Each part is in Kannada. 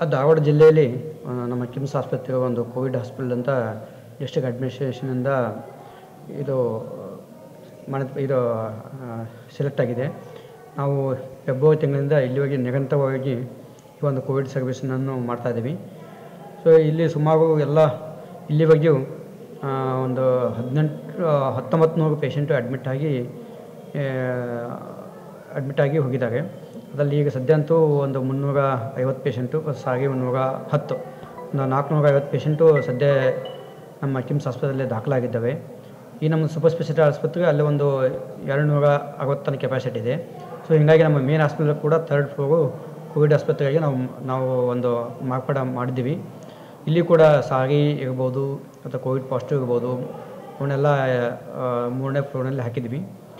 ಧಾರವಾಡ ಜಿಲ್ಲೆಯಲ್ಲಿ ಆ, ನಮ್ಮ ಕಿಮ್ಸ್ ಆಸ್ಪತ್ರೆ ಒಂದು ಕೋವಿಡ್ ಹಾಸ್ಪಿಟಲ್ ಅಂತ ಡಿಸ್ಟ್ರಿಕ್ಟ್ ಅಡ್ಮಿನಿಸ್ಟ್ರೇಷನಿಂದ ಇದು ಮನ ಇದು ಸೆಲೆಕ್ಟ್ ಆಗಿದೆ ನಾವು ಫೆಬ್ರವರಿ ತಿಂಗಳಿಂದ ಇಲ್ಲಿವರೆಗೆ ನಿರಂತರವಾಗಿ ಈ ಒಂದು ಕೋವಿಡ್ ಸರ್ವಿಸನ್ನು ಮಾಡ್ತಾಯಿದ್ದೀವಿ ಸೊ ಇಲ್ಲಿ ಸುಮಾರು ಎಲ್ಲ ಇಲ್ಲಿವರೆಗೂ ಆ, ಒಂದು ಹದಿನೆಂಟು ಹತ್ತೊಂಬತ್ತು ನೂರು ಪೇಷಂಟು ಅಡ್ಮಿಟ್ ಆಗಿ ಅಡ್ಮಿಟ್ ಆಗಿ ಹೋಗಿದ್ದಾರೆ ಅದರಲ್ಲಿ ಈಗ ಸದ್ಯ ಅಂತೂ ಒಂದು ಮುನ್ನೂರ ಐವತ್ತು ಪೇಷಂಟು ಸಾಗಿ ಮುನ್ನೂರ ಹತ್ತು ಒಂದು ನಾಲ್ಕುನೂರ ಐವತ್ತು ಪೇಷಂಟು ಸದ್ಯ ನಮ್ಮ ಕಿಮ್ಸ್ ಆಸ್ಪತ್ರೆಯಲ್ಲಿ ದಾಖಲಾಗಿದ್ದಾವೆ ಈ ನಮ್ಮ ಸೂಪರ್ ಸ್ಪೆಷಾಲಿಟಿ ಆಸ್ಪತ್ರೆ ಅಲ್ಲಿ ಒಂದು ಎರಡು ನೂರ ಅರವತ್ತು ತನಕ ಕೆಪಾಸಿಟಿ ಇದೆ ಸೊ ಹೀಗಾಗಿ ನಮ್ಮ ಮೇನ್ ಆಸ್ಪತ್ರೆ ಕೂಡ ತರ್ಡ್ ಫ್ಲೋರು ಕೋವಿಡ್ ಆಸ್ಪತ್ರೆಗೆ ನಾವು ನಾವು ಒಂದು ಮಾರ್ಪಾಡ ಮಾಡಿದ್ದೀವಿ ಇಲ್ಲಿ ಕೂಡ ಸಾಗಿ ಇರ್ಬೋದು ಅಥವಾ ಕೋವಿಡ್ ಪಾಸಿಟಿವ್ ಇರ್ಬೋದು ಅವನ್ನೆಲ್ಲ ಆ, ಮೂರನೇ ಫ್ಲೋರ್ನಲ್ಲಿ ಹಾಕಿದ್ವಿ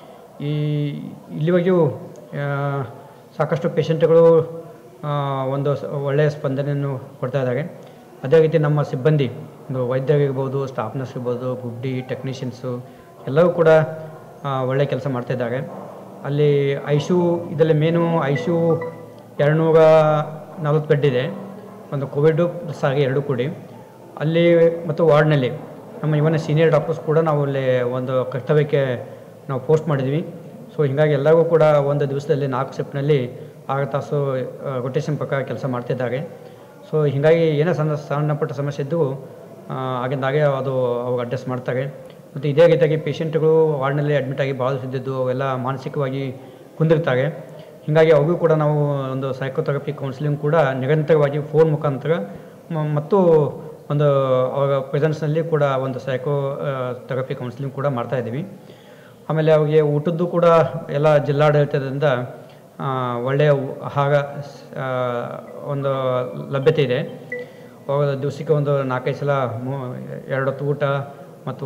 ಈ ಇಲ್ಲಿವರೆಗೂ ಆ, ಸಾಕಷ್ಟು ಪೇಷಂಟ್ಗಳು ಆ, ಒಂದು ಸ- ಒಳ್ಳೆಯ ಸ್ಪಂದನೆಯನ್ನು ಕೊಡ್ತಾ ಇದ್ದಾರೆ ಅದೇ ರೀತಿ ನಮ್ಮ ಸಿಬ್ಬಂದಿ ಒಂದು ವೈದ್ಯರಿರ್ಬೋದು ಸ್ಟಾಫ್ ನರ್ಸ್ ಇರ್ಬೋದು ಗುಡ್ಡಿ ಟೆಕ್ನಿಷಿಯನ್ಸು ಎಲ್ಲವೂ ಕೂಡ ಆ, ಒಳ್ಳೆಯ ಕೆಲಸ ಮಾಡ್ತಾ ಇದ್ದಾರೆ ಅಲ್ಲಿ ಐಶು ಇದರಲ್ಲಿ ಮೇನು ಐಶು ಎರಡುನೂರ ನಲ್ವತ್ತು ಬೆಡ್ ಇದೆ ಒಂದು ಕೋವಿಡು ಪ್ಲಸ್ ಆಗಿ ಎರಡು ಕೂಡಿ ಅಲ್ಲಿ ಮತ್ತು ವಾರ್ಡ್ನಲ್ಲಿ ನಮ್ಮ ಇವನ ಸೀನಿಯರ್ ಡಾಕ್ಟರ್ಸ್ ಕೂಡ ನಾವು ಅಲ್ಲಿ ಒಂದು ಕರ್ತವ್ಯಕ್ಕೆ ನಾವು ಪೋಸ್ಟ್ ಮಾಡಿದ್ವಿ ಸೊ ಹೀಗಾಗಿ ಎಲ್ಲರಿಗೂ ಕೂಡ ಒಂದು ದಿವಸದಲ್ಲಿ ನಾಲ್ಕು ಶಿಫ್ಟ್ನಲ್ಲಿ ಆರು ತಾಸು ರೊಟೇಷನ್ ಪ್ರಕಾರ ಕೆಲಸ ಮಾಡ್ತಿದ್ದಾರೆ ಸೊ ಹೀಗಾಗಿ ಏನೇ ಸಣ್ಣ ಸಣ್ಣ ಪುಟ್ಟ ಸಮಸ್ಯೆ ಇದ್ದು ಆ, ಆಗಿಂದಾಗೆ ಅದು ಅವಾಗ ಅಡ್ಜಸ್ಟ್ ಮಾಡ್ತಾರೆ ಮತ್ತು ಇದೇ ರೀತಿಯಾಗಿ ಪೇಷಂಟ್ಗಳು ವಾರ್ಡ್ನಲ್ಲಿ ಅಡ್ಮಿಟ್ ಆಗಿ ಭಾಳ ಇದ್ದಿದ್ದು ಅವೆಲ್ಲ ಮಾನಸಿಕವಾಗಿ ಕುಂದಿರ್ತಾರೆ ಹೀಗಾಗಿ ಅವ್ರಿಗೂ ಕೂಡ ನಾವು ಒಂದು ಸೈಕೋಥೆರಪಿ ಕೌನ್ಸಿಲಿಂಗ್ ಕೂಡ ನಿರಂತರವಾಗಿ ಫೋನ್ ಮುಖಾಂತರ ಮ- ಮತ್ತು ಒಂದು ಅವರ ಪ್ರೆಸೆನ್ಸ್ನಲ್ಲಿ ಕೂಡ ಒಂದು ಸೈಕೋ ಥೆರಪಿ ಕೌನ್ಸಿಲಿಂಗ್ ಕೂಡ ಮಾಡ್ತಾ ಇದ್ದೀವಿ ಆಮೇಲೆ ಅವ್ರಿಗೆ ಊಟದ್ದು ಕೂಡ ಎಲ್ಲ ಜಿಲ್ಲಾಡಳಿತದಿಂದ ಆ, ಒಳ್ಳೆಯ ಉ- ಆಹಾರ ಸ್- ಆ, ಒಂದು ಲಭ್ಯತೆ ಇದೆ ಅವಾಗ ದಿವಸಕ್ಕೆ ಒಂದು ನಾಲ್ಕೈದು ಸಲ ಮೂ ಎರಡು ಹೊತ್ತು ಊಟ ಮತ್ತು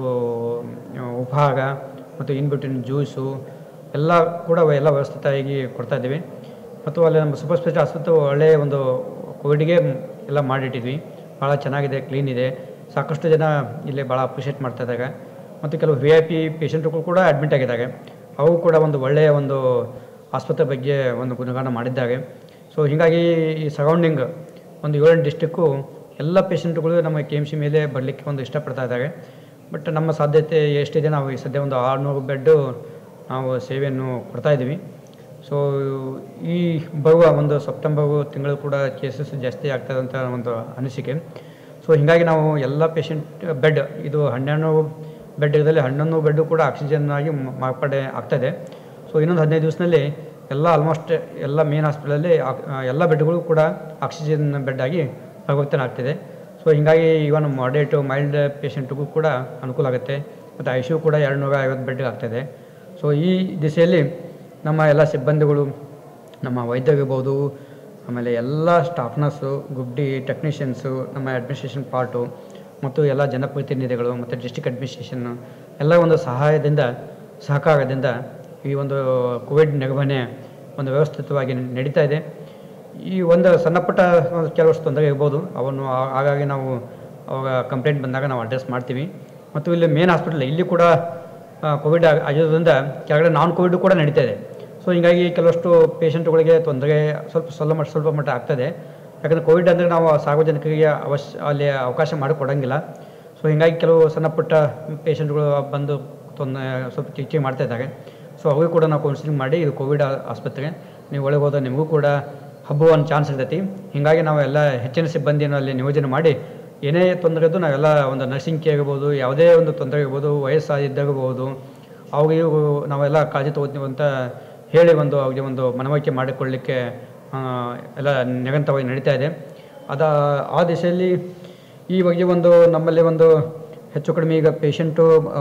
ಆ, ಉಪಹಾರ ಮತ್ತು ಇನ್ ಬಿಟ್ವೀನ್ ಜ್ಯೂಸು ಎಲ್ಲ ಕೂಡ ಎಲ್ಲ ವ್ಯವಸ್ಥಿತವಾಗಿ ಕೊಡ್ತಾ ಇದ್ದೀವಿ ಮತ್ತು ಅಲ್ಲಿ ನಮ್ಮ ಸೂಪರ್ ಸ್ಪೆಷಲ್ ಆಸ್ಪತ್ರೆ ಒಳ್ಳೆಯ ಒಂದು ಕೋವಿಡ್ಗೆ ಎಲ್ಲ ಮಾಡಿಟ್ಟಿದ್ವಿ ಭಾಳ ಚೆನ್ನಾಗಿದೆ ಕ್ಲೀನ್ ಇದೆ ಸಾಕಷ್ಟು ಜನ ಇಲ್ಲಿ ಭಾಳ ಅಪ್ರಿಷಿಯೇಟ್ ಮಾಡ್ತಾ ಇದ್ದಾರೆ ಮತ್ತು ಕೆಲವು ವಿ ಐ ಪಿ ಪೇಷಂಟ್ಗಳು ಕೂಡ ಅಡ್ಮಿಟ್ ಆಗಿದ್ದಾರೆ ಅವು ಕೂಡ ಒಂದು ಒಳ್ಳೆಯ ಒಂದು ಆಸ್ಪತ್ರೆ ಬಗ್ಗೆ ಒಂದು ಗುಣಗಾನ ಮಾಡಿದ್ದಾರೆ ಸೊ ಹೀಗಾಗಿ ಈ ಸರೌಂಡಿಂಗ್ ಒಂದು ಏಳೆಂಟು ಡಿಸ್ಟಿಕ್ಕು ಎಲ್ಲ ಪೇಷಂಟ್ಗಳು ನಮ್ಮ ಕೆ ಎಮ್ ಸಿ ಮೇಲೆ ಬರಲಿಕ್ಕೆ ಒಂದು ಇಷ್ಟಪಡ್ತಾ ಇದ್ದಾರೆ ಬಟ್ ನಮ್ಮ ಸಾಧ್ಯತೆ ಎಷ್ಟಿದೆ ನಾವು ಈ ಸದ್ಯ ಒಂದು ಆರುನೂರು ಬೆಡ್ಡು ನಾವು ಸೇವೆಯನ್ನು ಕೊಡ್ತಾ ಇದ್ದೀವಿ ಸೊ ಈ ಬರುವ ಒಂದು ಸೆಪ್ಟೆಂಬರ್ ತಿಂಗಳು ಕೂಡ ಕೇಸಸ್ ಜಾಸ್ತಿ ಆಗ್ತದೆ ಅಂತ ಒಂದು ಅನಿಸಿಕೆ ಸೊ ಹೀಗಾಗಿ ನಾವು ಎಲ್ಲ ಪೇಷಂಟ್ ಬೆಡ್ ಇದು ಹನ್ನೆರಡು ಬೆಡ್ ಇರೋದಲ್ಲಿ ಹನ್ನೊಂದು ಬೆಡ್ಡು ಕೂಡ ಆಕ್ಸಿಜನ್ ಆಗಿ ಮ- ಮಾರ್ಪಾಡೆ ಆಗ್ತದೆ ಸೊ ಇನ್ನೊಂದು ಹದಿನೈದು ದಿವಸದಲ್ಲಿ ಎಲ್ಲ ಆಲ್ಮೋಸ್ಟ್ ಎಲ್ಲ ಮೇನ್ ಹಾಸ್ಪಿಟಲಲ್ಲಿ ಎಲ್ಲ ಬೆಡ್ಗಳು ಕೂಡ ಆಕ್ಸಿಜನ್ ಬೆಡ್ ಆಗಿ ಪರಿವರ್ತನೆ ಆಗ್ತಿದೆ ಸೊ ಹೀಗಾಗಿ ಇವನ್ ಮಾಡರೇಟು ಮೈಲ್ಡ್ ಪೇಷಂಟ್ಗೂ ಕೂಡ ಅನುಕೂಲ ಆಗುತ್ತೆ ಮತ್ತು ಐ ಸಿ ಯು ಕೂಡ ಎರಡು ನೂರ ಐವತ್ತು ಬೆಡ್ ಆಗ್ತಾಯಿದೆ ಸೊ ಈ ದಿಸೆಯಲ್ಲಿ ನಮ್ಮ ಎಲ್ಲ ಸಿಬ್ಬಂದಿಗಳು ನಮ್ಮ ವೈದ್ಯರಿರ್ಬೋದು ಆಮೇಲೆ ಎಲ್ಲ ಸ್ಟಾಫ್ ನರ್ಸು ಗುಡ್ಡಿ ಟೆಕ್ನಿಷಿಯನ್ಸು ನಮ್ಮ ಅಡ್ಮಿನಿಸ್ಟ್ರೇಷನ್ ಪಾರ್ಟು ಮತ್ತು ಎಲ್ಲ ಜನಪ್ರತಿನಿಧಿಗಳು ಮತ್ತು ಡಿಸ್ಟಿಕ್ ಅಡ್ಮಿನಿಸ್ಟ್ರೇಷನ್ ಎಲ್ಲ ಒಂದು ಸಹಾಯದಿಂದ ಸಹಕಾರದಿಂದ ಈ ಒಂದು ಕೋವಿಡ್ ನಿರ್ವಹಣೆ ಒಂದು ವ್ಯವಸ್ಥಿತವಾಗಿ ನಡೀತಾ ಇದೆ ಈ ಒಂದು ಸಣ್ಣ ಪುಟ್ಟ ಒಂದು ಕೆಲವಷ್ಟು ತೊಂದರೆ ಇರ್ಬೋದು ಅವನ್ನು ಆ- ಹಾಗಾಗಿ ನಾವು ಅವಾಗ ಕಂಪ್ಲೇಂಟ್ ಬಂದಾಗ ನಾವು ಅಡ್ರೆಸ್ ಮಾಡ್ತೀವಿ ಮತ್ತು ಇಲ್ಲಿ ಮೇನ್ ಹಾಸ್ಪಿಟಲ್ ಇಲ್ಲಿ ಕೂಡ ಆ, ಕೋವಿಡ್ ಆಗ- ಆಗಿರೋದ್ರಿಂದ ಕೆಳಗಡೆ ನಾನ್ ಕೋವಿಡ್ ಕೂಡ ನಡೀತಾ ಇದೆ ಸೊ ಹೀಗಾಗಿ ಕೆಲವಷ್ಟು ಪೇಷಂಟ್ಗಳಿಗೆ ತೊಂದರೆ ಸ್ವಲ್ಪ ಸ್ವಲ್ಪ ಮಟ್ಟ ಸ್ವಲ್ಪ ಮಟ್ಟ ಆಗ್ತದೆ ಯಾಕಂದರೆ ಕೋವಿಡ್ ಅಂದರೆ ನಾವು ಸಾರ್ವಜನಿಕರಿಗೆ ಅವಶ್ಯ ಅಲ್ಲಿ ಅವಕಾಶ ಮಾಡಿಕೊಡಂಗಿಲ್ಲ ಸೊ ಹೀಗಾಗಿ ಕೆಲವು ಸಣ್ಣ ಪುಟ್ಟ ಪೇಷಂಟ್ಗಳು ಬಂದು ತೊಂದರೆ ಸ್ವಲ್ಪ ಚಿಕಿತ್ಸೆ ಮಾಡ್ತಾ ಇದ್ದಾರೆ ಸೊ ಅವ್ರಿಗೆ ಕೂಡ ನಾವು ಕೌನ್ಸಿಲಿಂಗ್ ಮಾಡಿ ಇದು ಕೋವಿಡ್ ಆ- ಆಸ್ಪತ್ರೆ ನೀವು ಒಳಗೆ ಹೋದ ನಿಮಗೂ ಕೂಡ ಹಬ್ಬುವ ಒಂದು ಚಾನ್ಸ್ ಇರ್ತೈತಿ ಹೀಗಾಗಿ ನಾವು ಎಲ್ಲ ಹೆಚ್ಚಿನ ಸಿಬ್ಬಂದಿಯನ್ನು ಅಲ್ಲಿ ನಿಯೋಜನೆ ಮಾಡಿ ಏನೇ ತೊಂದರೆ ಇದ್ದು ನಾವೆಲ್ಲ ಒಂದು ನರ್ಸಿಂಗ್ ಕೇರ್ ಇರ್ಬೋದು ಯಾವುದೇ ಒಂದು ತೊಂದರೆ ಇರ್ಬೋದು ವಯಸ್ಸಾಗಿದ್ದಾಗಿರ್ಬೋದು ಅವ್ರಿಗೆ ನಾವೆಲ್ಲ ಕಾಳಜಿ ತಗೋತೀವಿ ಅಂತ ಹೇಳಿ ಒಂದು ಅವ್ರಿಗೆ ಒಂದು ಮನವರಿಕೆ ಮಾಡಿಕೊಳ್ಳಿಕ್ಕೆ ಆ, ಎಲ್ಲ ನಿರಂತರವಾಗಿ ನಡೀತಾ ಇದೆ ಅದ ಆ ದಿಶೆಯಲ್ಲಿ ಈ ಬಗ್ಗೆ ಒಂದು ನಮ್ಮಲ್ಲಿ ಒಂದು ಹೆಚ್ಚು ಕಡಿಮೆ ಈಗ ಪೇಷಂಟು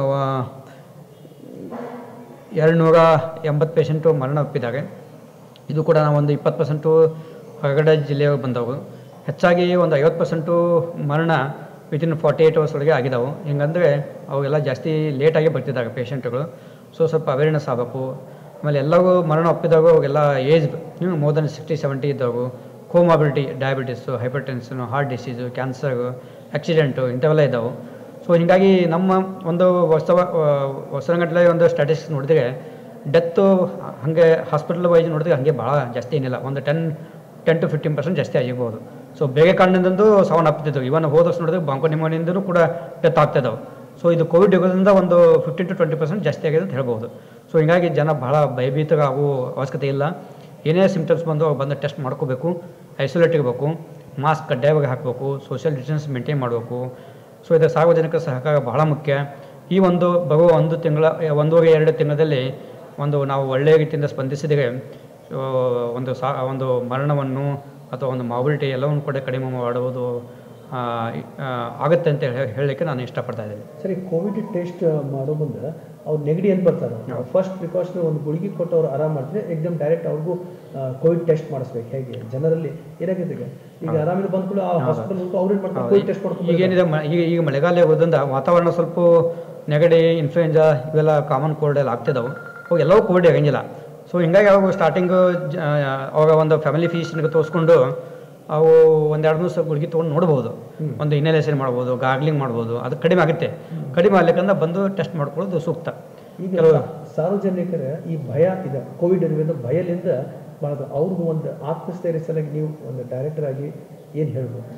ಎರಡು ನೂರ ಎಂಬತ್ತು ಪೇಷಂಟು ಮರಣ ಒಪ್ಪಿದ್ದಾರೆ ಇದು ಕೂಡ ನಾವು ಒಂದು ಇಪ್ಪತ್ತು ಪರ್ಸೆಂಟು ಹೊರಗಡೆ ಜಿಲ್ಲೆಯವರು ಬಂದವು ಹೆಚ್ಚಾಗಿ ಒಂದು ಐವತ್ತು ಪರ್ಸೆಂಟು ಮರಣ ವಿತಿನ್ ಫಾರ್ಟಿ ಏಯ್ಟ್ ಅವರ್ಸ್ ಒಳಗೆ ಆಗಿದಾವೆ ಹಿಂಗಂದರೆ ಅವೆಲ್ಲ ಜಾಸ್ತಿ ಲೇಟಾಗಿ ಬರ್ತಿದ್ದಾರೆ ಪೇಷಂಟ್ಗಳು ಸೊ ಸ್ವಲ್ಪ ಅವೇರ್ನೆಸ್ ಆಗಬೇಕು ಆಮೇಲೆ ಎಲ್ಲವೂ ಮರಣ ಒಪ್ಪಿದಾಗ ಅವಾಗೆಲ್ಲ age more than sixty seventy ಇದ್ದವು comorbidity diabetes hypertension heart disease cancer accident ಇಂಥವೆಲ್ಲ ಇದ್ದಾವೆ ಸೊ ಹೀಗಾಗಿ ನಮ್ಮ ಒಂದು ವರ್ಷ ವರ್ಷಗಟ್ಟಲೆ ಒಂದು ಸ್ಟ್ಯಾಟಿಸ್ಟಿಕ್ಸ್ ನೋಡಿದ್ರೆ ಡೆತ್ತು ಹಾಗೆ ಹಾಸ್ಪಿಟಲ್ ವೈಸ್ ನೋಡಿದ್ರೆ ಹಾಗೆ ಭಾಳ ಜಾಸ್ತಿ ಏನಿಲ್ಲ ಒಂದು ten ten to fifteen percent ಜಾಸ್ತಿ ಆಗಿರ್ಬೋದು ಸೊ ಬೇಗ ಕಾರಣದಿಂದೂ ಸಾವನ್ನಪ್ಪಿದ್ದವು ಇವನ್ ಹೋದ ವರ್ಷ ನೋಡಿದ್ರೆ ಬಾಂಕೋ ನಿಮೋನಿಯಿಂದನೂ ಕೂಡ ಡೆತ್ ಆಗ್ತಿದ್ದಾವೆ ಸೊ ಇದು ಕೋವಿಡ್ ಯುಗದಿಂದ ಒಂದು ಫಿಫ್ಟೀನ್ ಟು ಟ್ವೆಂಟಿ ಪರ್ಸೆಂಟ್ ಜಾಸ್ತಿ ಆಗಿದೆ ಅಂತ ಹೇಳ್ಬೋದು ಸೊ ಹಿಂಗಾಗಿ ಜನ ಬಹಳ ಭಯಭೀತ ಆಗೋ ಅವಶ್ಯಕತೆ ಇಲ್ಲ ಏನೇ ಸಿಮ್ಟಮ್ಸ್ ಬಂದು ಅವು ಬಂದು ಟೆಸ್ಟ್ ಮಾಡ್ಕೋಬೇಕು ಐಸೋಲೇಟ್ ಇರಬೇಕು ಮಾಸ್ಕ್ ಕಡ್ಡಾಯವಾಗಿ ಹಾಕಬೇಕು ಸೋಷಿಯಲ್ ಡಿಸ್ಟೆನ್ಸ್ ಮೇಂಟೈನ್ ಮಾಡಬೇಕು ಸೊ ಇದರ ಸಾರ್ವಜನಿಕ ಸಹಕಾರ ಬಹಳ ಮುಖ್ಯ ಈ ಒಂದು ಬರುವ ಒಂದು ತಿಂಗಳ ಒಂದೂವರೆ ಎರಡು ತಿಂಗಳಲ್ಲಿ ಒಂದು ನಾವು ಒಳ್ಳೆಯ ರೀತಿಯಿಂದ ಸ್ಪಂದಿಸಿದರೆ ಸೊ, ಒಂದು ಸಾ ಒಂದು ಮರಣವನ್ನು ಅಥವಾ ಒಂದು ಮಾಬಿಲಿಟಿ ಎಲ್ಲವನ್ನು ಕೂಡ ಕಡಿಮೆ ಮಾಡುವುದು ಆ, ಆ, ಆಗುತ್ತೆ ಅಂತ ಹೇಳಿ ಹೇಳಲಿಕ್ಕೆ ನಾನು ಇಷ್ಟಪಡ್ತಾ ಇದ್ದೀನಿ ಸರಿ ಕೋವಿಡ್ ಟೆಸ್ಟ್ ಮಾಡೋ ಮುಂದೆ ಅವ್ರು ನೆಗಡಿ ಅಂತ ಬರ್ತಾರೆ ಫಸ್ಟ್ ಪ್ರಿಕಾಷನ್ ಒಂದು ಗುಳಿಗೆ ಕೊಟ್ಟು ಅವ್ರು ಆರಾಮ್ ಮಾಡಿದ್ರೆ ಎಕ್ದಮ್ ಡೈರೆಕ್ಟ್ ಅವ್ರಿಗೂ ಕೋವಿಡ್ ಟೆಸ್ಟ್ ಮಾಡಿಸ್ಬೇಕು ಹೇಗೆ ಜನರಲ್ಲಿ ಏನಾಗಿದೆ ಈಗ ಈಗ ಆರಾಮಿಲ್ಲ ಬಂದ್ಕೊಳ್ಳಿ ಆ ಹಾಸ್ಪಿಟಲ್ ಅವ್ರೇನು ಮಾಡ್ತಾರೆ ಕೋವಿಡ್ ಟೆಸ್ಟ್ ಮಾಡ್ಕೊಂಡು ಈಗೇನಿದೆ ಮ- ಈಗ ಈಗ ಮಳೆಗಾಲ ಇರೋದ್ರಿಂದ ವಾತಾವರಣ ಸ್ವಲ್ಪ ನೆಗಡಿ ಇನ್ಫ್ಲೂಯೆಂಜಾ ಇವೆಲ್ಲ ಕಾಮನ್ ಕೋಲ್ಡ್ ಎಲ್ಲ ಆಗ್ತಿದ್ದಾವೆ ಅವು ಎಲ್ಲವೂ ಕೋವಿಡ್ ಆಗಂಗಿಲ್ಲ ಸೊ ಹಿಂಗಾಗಿ ಅವು ಸ್ಟಾರ್ಟಿಂಗು ಅವಾಗ ಒಂದು ಫ್ಯಾಮಿಲಿ ಫಿಸಿಷನ್ಗೆ ತೋರಿಸ್ಕೊಂಡು ಅವು ಒಂದೆರಡು ದಿವಸ ಗುಳಿಗೆ ತೊಗೊಂಡು ನೋಡ್ಬೋದು ಒಂದು ಇನ್ಹಲೇಷನ್ ಮಾಡ್ಬೋದು ಗಾರ್ಗ್ಲಿಂಗ್ ಮಾಡ್ಬೋದು ಅದು ಕಡಿಮೆ ಆಗುತ್ತೆ ಕಡಿಮೆ ಆಗ್ಲಿಕ್ಕಂದ್ರೆ ಬಂದು ಟೆಸ್ಟ್ ಮಾಡ್ಕೊಳ್ಳೋದು ಸೂಕ್ತ ಈಗ ಕೆಲವು ಸಾರ್ವಜನಿಕರ ಈ ಭಯ ಇದೆ ಕೋವಿಡ್ ಇರುವುದರಿಂದ ಭಯದಿಂದ ಭಾಳ ಅವ್ರಿಗೂ ಒಂದು ಆತ್ಮಸ್ಥೈರ್ಯ ಸಲುವಾಗಿ ನೀವು ಒಂದು ಡೈರೆಕ್ಟರ್ ಆಗಿ ಏನು ಹೇಳ್ಬೋದು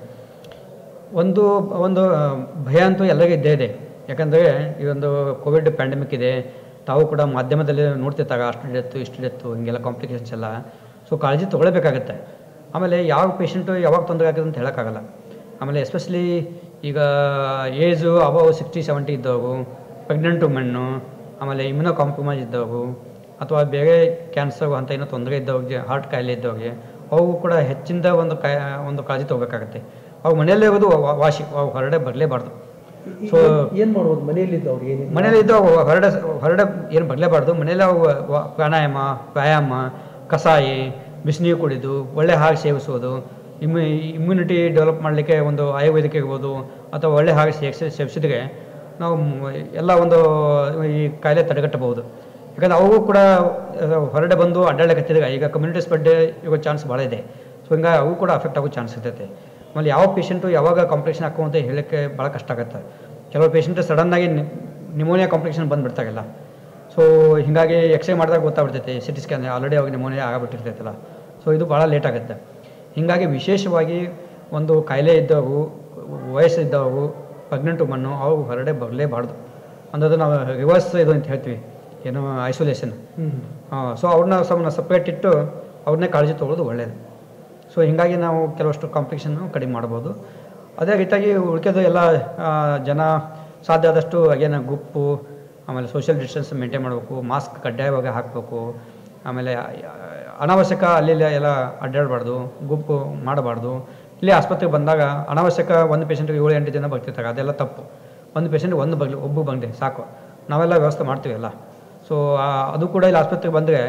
ಒಂದು ಒಂದು ಆ, ಭಯ ಅಂತೂ ಎಲ್ಲರಿಗೂ ಇದ್ದೇ ಇದೆ ಯಾಕಂದರೆ ಈ ಒಂದು ಕೋವಿಡ್ ಪ್ಯಾಂಡಮಿಕ್ ಇದೆ ತಾವು ಕೂಡ ಮಾಧ್ಯಮದಲ್ಲಿ ನೋಡ್ತಿರ್ತಾಗ ಅಷ್ಟು ಡೆತ್ತು ಇಷ್ಟು ಡೆತ್ತು ಹಿಂಗೆಲ್ಲ ಕಾಂಪ್ಲಿಕೇಶನ್ಸ್ ಎಲ್ಲ ಸೊ ಕಾಳಜಿ ತೊಗೊಳ್ಬೇಕಾಗತ್ತೆ ಆಮೇಲೆ ಯಾವ ಪೇಷಂಟು ಯಾವಾಗ ತೊಂದರೆ ಆಗ್ತದೆ ಅಂತ ಹೇಳೋಕ್ಕಾಗಲ್ಲ ಆಮೇಲೆ ಎಸ್ಪೆಷಲಿ ಈಗ ಏಜು ಅಬವ್ ಸಿಕ್ಸ್ಟಿ ಸೆವೆಂಟಿ ಇದ್ದವು ಪ್ರೆಗ್ನೆಂಟ್ ವುಮೆನ್ನು ಆಮೇಲೆ ಇಮ್ಯುನೋ ಕಾಂಪ್ರಮೈಸ್ ಇದ್ದವು ಅಥವಾ ಬೇರೆ ಕ್ಯಾನ್ಸರ್ ಅಂತ ಏನೋ ತೊಂದರೆ ಇದ್ದವ್ರಿಗೆ ಹಾರ್ಟ್ ಕಾಯಿಲೆ ಇದ್ದವ್ರಿಗೆ ಅವು ಕೂಡ ಹೆಚ್ಚಿಂದ ಒಂದು ಕಾಯ ಒಂದು ಕಾಳಜಿ ತೊಗೋಬೇಕಾಗತ್ತೆ ಅವು ಮನೆಯಲ್ಲೇ ಇರೋದು ವಾ- ವಾಸಿ ಅವು ಹೊರಗಡೆ ಬರಲೇಬಾರ್ದು ಸೊ ಏನು ಮಾಡ್ಬೋದು ಮನೆಯಲ್ಲಿದ್ದವ್ರು ಏನೇನು ಮನೇಲಿ ಇದ್ದು ಅವು ಹೊರಡೆ ಹೊರಡೆ ಏನು ಬರಲೇಬಾರ್ದು ಮನೇಲಿ ಅವು ವ- ಪ್ರಾಣಾಯಾಮ ವ್ಯಾಯಾಮ ಕಷಾಯಿ ಬಿಸಿನೀರು ಕುಡಿದು ಒಳ್ಳೆ ಹಾಗೆ ಸೇವಿಸೋದು ಇಮ್ಯು ಇಮ್ಯುನಿಟಿ ಡೆವಲಪ್ ಮಾಡಲಿಕ್ಕೆ ಒಂದು ಆಯುರ್ವೇದಿಕ್ ಇರ್ಬೋದು ಅಥವಾ ಒಳ್ಳೆ ಹಾಗೆ ಸೇವಿಸಿ ಸೇವಿಸಿದ್ರೆ ನಾವು ಮ್- ಎಲ್ಲ ಒಂದು ಈ ಕಾಯಿಲೆ ತಡೆಗಟ್ಟಬಹುದು ಯಾಕಂದ್ರೆ ಅವು ಕೂಡ ಅಹ್, ಹೊರಗಡೆ ಬಂದು ಅಡ್ಡಾಡಕತ್ತಿದ್ರೆ ಈಗ ಕಮ್ಯುನಿಟಿ ಸ್ಪ್ರೆಡ್ ಇರೋ ಚಾನ್ಸ್ ಭಾಳ ಇದೆ ಸೊ ಹಿಂಗಾಗಿ ಅವು ಕೂಡ ಅಫೆಕ್ಟ್ ಆಗೋ ಚಾನ್ಸ್ ಇರ್ತೈತೆ ಆಮೇಲೆ ಯಾವ ಪೇಷಂಟು ಯಾವಾಗ ಕಾಂಪ್ಲಿಕೇಶನ್ ಹಾಕೋ ಅಂತ ಹೇಳಕ್ಕೆ ಭಾಳ ಕಷ್ಟ ಆಗುತ್ತೆ ಕೆಲವು ಪೇಷಂಟ್ ಸಡನ್ನಾಗಿ ನಿಮೋನಿಯಾ ಕಾಂಪ್ಲಿಕೇಶನ್ ಬಂದುಬಿಡ್ತಾಗಲ್ಲ ಸೊ ಹೀಗಾಗಿ ಎಕ್ಸ್ರೇ ಮಾಡಿದಾಗ ಗೊತ್ತಾಗ್ಬಿಡ್ತೈತೆ ಸಿ ಟಿ ಸ್ಕ್ಯಾನ್ ಆಲ್ರೆಡಿ ಅವಾಗ ನಿಮೋನಿಯಾ ಆಗಿಬಿಟ್ಟಿರ್ತೈತಲ್ಲ ಸೊ ಇದು ಭಾಳ ಲೇಟ್ ಆಗುತ್ತೆ ಹೀಗಾಗಿ ವಿಶೇಷವಾಗಿ ಒಂದು ಕಾಯಿಲೆ ಇದ್ದವು ವಯಸ್ಸಿದ್ದವು ಪ್ರೆಗ್ನೆಂಟ್ ವುಮನ್ನು ಅವು ಹೊರಗಡೆ ಬರಲೇಬಾರ್ದು ಅಂದದು ನಾವು ರಿವರ್ಸ್ ಇದು ಅಂತ ಹೇಳ್ತೀವಿ ಏನು ಐಸೋಲೇಷನ್ ಸೊ ಅವ್ರನ್ನ ಸ್ವಲ್ಪ ಸಪ್ರೇಟ್ ಇಟ್ಟು ಅವ್ರನ್ನೇ ಕಾಳಜಿ ತೊಗೊಳ್ಳೋದು ಒಳ್ಳೆಯದು ಸೊ ಹೀಗಾಗಿ ನಾವು ಕೆಲವಷ್ಟು ಕಾಂಪಿಟೇಷನ್ನು ಕಡಿಮೆ ಮಾಡ್ಬೋದು ಅದೇ ರೀತಿಯಾಗಿ ಉಳಿಕೆದು ಎಲ್ಲ ಆ, ಜನ ಸಾಧ್ಯ ಆದಷ್ಟು ಏನು ಗುಂಪು ಆಮೇಲೆ ಸೋಷಿಯಲ್ ಡಿಸ್ಟೆನ್ಸ್ ಮೇಂಟೈನ್ ಮಾಡಬೇಕು ಮಾಸ್ಕ್ ಕಡ್ಡಾಯವಾಗಿ ಹಾಕಬೇಕು ಆಮೇಲೆ ಆ, ಅನಾವಶ್ಯಕ ಅಲ್ಲಿ ಇಲ್ಲಿ ಎಲ್ಲ ಅಡ್ಡಾಡಬಾರ್ದು ಗುಂಪು ಮಾಡಬಾರ್ದು ಇಲ್ಲಿ ಆಸ್ಪತ್ರೆಗೆ ಬಂದಾಗ ಅನಾವಶ್ಯಕ ಒಂದು ಪೇಷಂಟ್ಗೆ ಏಳು ಎಂಟು ಜನ ಬರ್ತಿರ್ತಾರೆ ಅದೆಲ್ಲ ತಪ್ಪು ಒಂದು ಪೇಷಂಟ್ ಒಂದು ಬಗ್ಲಿ ಒಬ್ಬ ಬಂದೆ ಸಾಕು ನಾವೆಲ್ಲ ವ್ಯವಸ್ಥೆ ಮಾಡ್ತೀವಿ ಎಲ್ಲ ಸೊ ಅದು ಕೂಡ ಇಲ್ಲಿ ಆಸ್ಪತ್ರೆಗೆ ಬಂದರೆ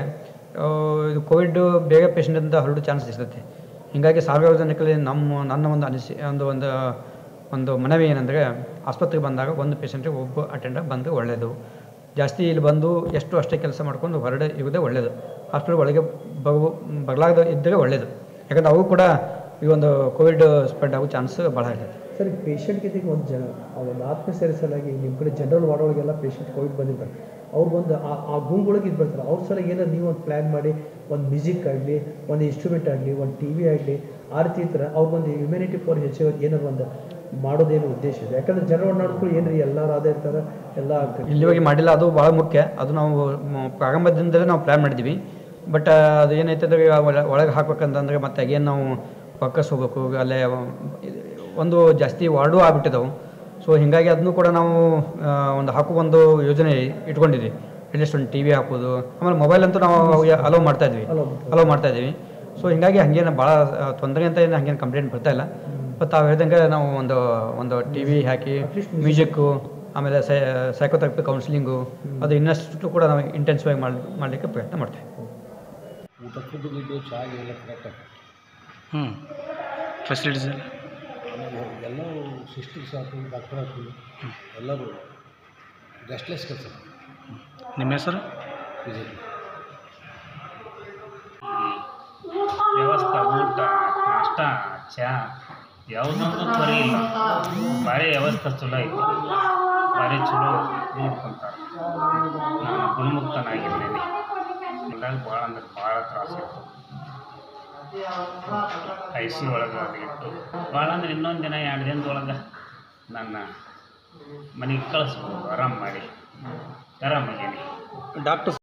ಇದು ಕೋವಿಡ್ ಬೇಗ ಪೇಷಂಟಿಂದ ಹರಡೋ ಚಾನ್ಸ್ ಇರ್ತೈತೆ ಹೀಗಾಗಿ ಸಾರ್ವಜನಿಕರಲ್ಲಿ ನಮ್ಮ ನನ್ನ ಒಂದು ಅನಿಸಿ ಒಂದು ಒಂದು ಒಂದು ಮನವಿ ಏನಂದರೆ ಆಸ್ಪತ್ರೆಗೆ ಬಂದಾಗ ಒಂದು ಪೇಷಂಟಿಗೆ ಒಬ್ಬ ಅಟೆಂಡರ್ ಬಂದರೆ ಒಳ್ಳೆಯದು ಜಾಸ್ತಿ ಇಲ್ಲಿ ಬಂದು ಎಷ್ಟು ಅಷ್ಟೇ ಕೆಲಸ ಮಾಡ್ಕೊಂಡು ಹೊರಗಡೆ ಇರೋದೇ ಒಳ್ಳೆಯದು ಹಾಸ್ಪಿಟಲ್ ಒಳಗೆ ಬಗು ಬರಲಾಗದ ಇದ್ದರೆ ಒಳ್ಳೆಯದು ಯಾಕಂದ್ರೆ ಅವು ಕೂಡ ಈ ಒಂದು ಕೋವಿಡ್ ಸ್ಪ್ರೆಡ್ ಆಗೋ ಚಾನ್ಸ್ ಭಾಳ ಇರ್ತೈತೆ ಸರಿ ಪೇಷಂಟ್ಗೆ ಈಗ ಒಂದು ಜನ ಆ ಒಂದು ಆತ್ಮಸ್ಥೈರ್ಯ ಸಲುವಾಗಿ ನಿಮ್ಮ ಕಡೆ ಜನರಲ್ ವಾರ್ಡ್ ಒಳಗೆಲ್ಲ ಪೇಷಂಟ್ ಕೋವಿಡ್ ಬಂದಿರ್ತಾರೆ ಅವ್ರು ಬಂದು ಆ ಆ ಗುಂಪೊಳಗೆ ಇದು ಬರ್ತಾರೆ ಅವ್ರ ಸಲ ಏನಾದ್ರು ನೀವು ಒಂದು ಪ್ಲ್ಯಾನ್ ಮಾಡಿ ಒಂದು ಮ್ಯೂಸಿಕ್ ಆಗಲಿ ಒಂದು ಇನ್ಸ್ಟ್ರೂಮೆಂಟ್ ಆಗಲಿ ಒಂದು ಟಿ ವಿ ಆಗಲಿ ಆ ರೀತಿ ಇದ್ರೆ ಅವ್ರು ಒಂದು ಹ್ಯುಮ್ಯಾನಿಟಿ ಫಾರ್ ಹೆಚ್ಚು ಏನಾದ್ರು ಒಂದು ಮಾಡೋದೇನು ಉದ್ದೇಶ ಇದೆ ಯಾಕಂದ್ರೆ ಜನರಲ್ ನೋಡ್ಕೊಳ್ಳಿ ಏನ್ರಿ ಎಲ್ಲರೂ ಅದೇ ಇರ್ತಾರೆ ಎಲ್ಲ ಇಲ್ಲಿವರೆಗೆ ಮಾಡಿಲ್ಲ ಅದು ಭಾಳ ಮುಖ್ಯ ಅದು ನಾವು ಮ- ಪ್ರಾರಂಭದಿಂದಲೇ ನಾವು ಪ್ಲ್ಯಾನ್ ಮಾಡಿದ್ವಿ ಬಟ್ ಅದು ಏನೈತೆ ಅಂದ್ರೆ ಒಳಗೆ ಹಾಕ್ಬೇಕಂತಂದ್ರೆ ಮತ್ತೆ ಅಗೇನ್ ನಾವು ವಾಪಸ್ ಹೋಗ್ಬೇಕು ಅಲ್ಲೇ ಒಂದು ಜಾಸ್ತಿ ವಾರ್ಡು ಆಗ್ಬಿಟ್ಟಿದ್ದಾವೆ ಸೊ ಹೀಗಾಗಿ ಅದನ್ನು ಕೂಡ ನಾವು ಆ, ಒಂದು ಹಾಕೋ ಒಂದು ಯೋಜನೆ ಇಟ್ಕೊಂಡಿದ್ವಿ ಅಟ್ಲೀಸ್ಟ್ ಒಂದು ಟಿ ವಿ ಹಾಕೋದು ಆಮೇಲೆ ಮೊಬೈಲ್ ಅಂತೂ ನಾವು ಅಲೋ ಮಾಡ್ತಾ ಇದ್ವಿ Allow ಅಲೋ ಮಾಡ್ತಾ ಇದ್ದೀವಿ ಸೊ ಹೀಗಾಗಿ ಹಂಗೇನು ಭಾಳ ತೊಂದರೆ ಅಂತ ಏನು ಹಂಗೇನು ಕಂಪ್ಲೇಂಟ್ ಬರ್ತಾ ಇಲ್ಲ ಬಟ್ ತಾವು ಹೇಳ್ದಂಗೆ ನಾವು ಒಂದು ಒಂದು ಟಿ ವಿ ಹಾಕಿ At least ಮ್ಯೂಸಿಕ್ಕು ಆಮೇಲೆ ಸೈಕೋಥೆರಪಿ ಕೌನ್ಸಿಲಿಂಗು ಅದು ಇನ್ನಷ್ಟು ಕೂಡ ನಾವು ಇಂಟೆನ್ಸಿವ್ ಆಗಿ ಮಾಡಿ ಮಾಡಲಿಕ್ಕೆ ಪ್ರಯತ್ನ ಮಾಡ್ತೀವಿ ಊಟ ಫುಡ್ ಗಿಡ್ಡು ಚಹಾ ಎಲ್ಲ ಕರೆಕ್ಟ್ ಹ್ಞೂ ಫೆಸಿಲಿಟೀಸ್ ಎಲ್ಲ ಆಮೇಲೆ ಎಲ್ಲರೂ ಸಿಸ್ಟರ್ಸ್ ಆಯ್ತು ಡಾಕ್ಟರ್ ಆಯ್ತು ಎಲ್ಲರೂ ರೆಸ್ಟ್ಲೆಸ್ ಕೆಲಸ ನಿಮ್ಮ ಹೆಸರು ವಿಜಯ್ ವ್ಯವಸ್ಥೆ ಊಟ ನಾಷ್ಟ ಚಹಾ ಯಾವುದೊಂದು ತೊರೆ ಇಲ್ಲ ಭಾರಿ ವ್ಯವಸ್ಥೆ ಚಲೋ ಐತಿ ಭಾರಿ ಚಲೋ ನೋಡ್ಕೊಂತಾರೆ ನಾನು ಗುಣಮುಕ್ತನಾಗಿದ್ದೀನಿ ಹೀಗಾಗಿ ಭಾಳ ಅಂದ್ರೆ ಭಾಳ ತ್ರಾಸ ಇತ್ತು ಐ ಸಿ ಒಳಗೆ ಅದು ಇಟ್ಟು ಭಾಳ ಅಂದ್ರೆ ಇನ್ನೊಂದು ದಿನ ಎರಡು ದಿನದೊಳಗೆ ನನ್ನ ಮನೆಗೆ ಕಳಿಸ್ಬೋದು ಆರಾಮ್ ಮಾಡಿ ಆರಾಮಾಗೀನಿ ಡಾಕ್ಟರ್